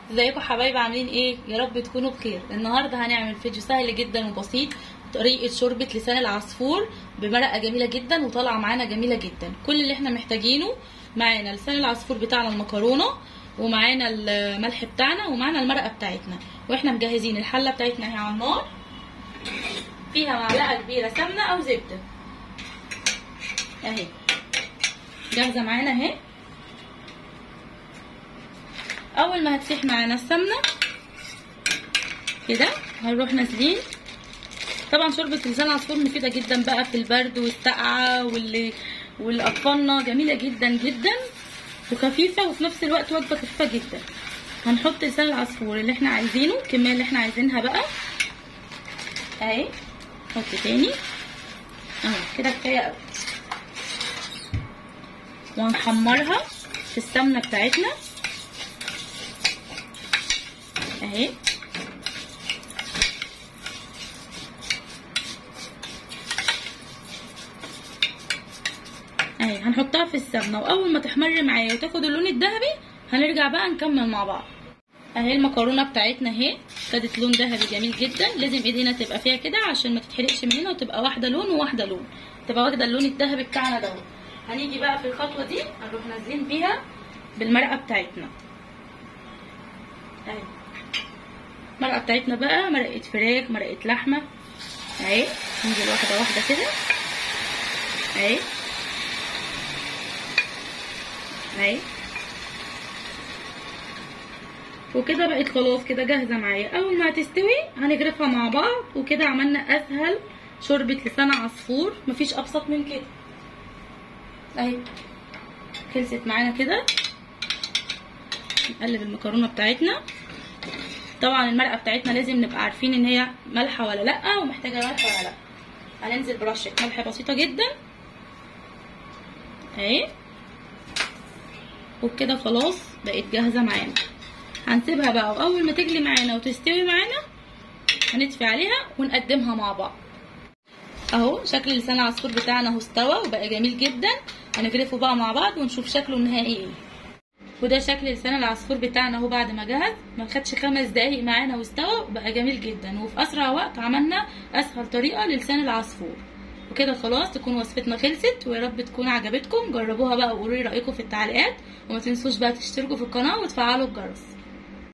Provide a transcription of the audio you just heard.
ازيكم حبايبي عاملين ايه يا رب تكونوا بخير النهارده هنعمل فيديو سهل جدا وبسيط طريقه شوربه لسان العصفور بمرقه جميله جدا وطالعه معانا جميله جدا كل اللي احنا محتاجينه معانا لسان العصفور بتاعنا المكرونه ومعانا الملح بتاعنا ومعانا المرقه بتاعتنا واحنا مجهزين الحله بتاعتنا اهي على النار فيها معلقه كبيره سمنه او زبده اهي جاهزه معانا اهي اول ما هتسيح معانا السمنه كده هنروح نازلين طبعا شوربه لسان العصفور مفيده جدا بقى في البرد والسقعه واللي والاطفالنا جميله جدا جدا وخفيفه وفي نفس الوقت وجبه خفيفه جدا هنحط لسان العصفور اللي احنا عايزينه الكميه اللي احنا عايزينها بقى اهي نحط تاني اهو كده كفايه قوي وهنحمرها في السمنه بتاعتنا اهي اهي هنحطها في السمنه واول ما تحمر معايا وتاخد اللون الذهبي هنرجع بقى نكمل مع بعض اهي المكرونه بتاعتنا اهي خدت لون ذهبي جميل جدا لازم ايدينا تبقى فيها كده عشان ما تتحرقش مننا وتبقى واحده لون وواحده لون تبقى واخده اللون الذهبي بتاعنا دوت هنيجي بقى في الخطوه دي هنروح نازلين بيها بالمرقه بتاعتنا اهي المرقه بتاعتنا بقى مرقه فراخ مرقه لحمه اهي ننزل واحده واحده كده اهي اهي وكده بقت خلاص كده جاهزه معايا اول ما هتستوي هنجرفها مع بعض وكده عملنا اسهل شوربه لسان عصفور مفيش ابسط من كده اهي خلصت معانا كده نقلب المكرونه بتاعتنا طبعا المرقه بتاعتنا لازم نبقى عارفين ان هي مالحه ولا لا ومحتاجه ملح ولا لا هننزل برشه ملح بسيطه جدا اهي وبكده خلاص بقت جاهزه معانا هنسيبها بقى واول ما تجلي معانا وتستوي معانا هنطفي عليها ونقدمها مع بعض اهو شكل لسان العصفور بتاعنا اهو استوى وبقى جميل جدا هنجرفه بقى مع بعض ونشوف شكله النهائي ايه وده شكل لسان العصفور بتاعنا اهو بعد ما جهز ما خدش خمس دقايق معانا واستوى وبقى جميل جدا وفي اسرع وقت عملنا اسهل طريقه للسان العصفور وكده خلاص تكون وصفتنا خلصت ويا رب تكون عجبتكم جربوها بقى وقولوا لي رايكم في التعليقات وما تنسوش بقى تشتركوا في القناه وتفعلوا الجرس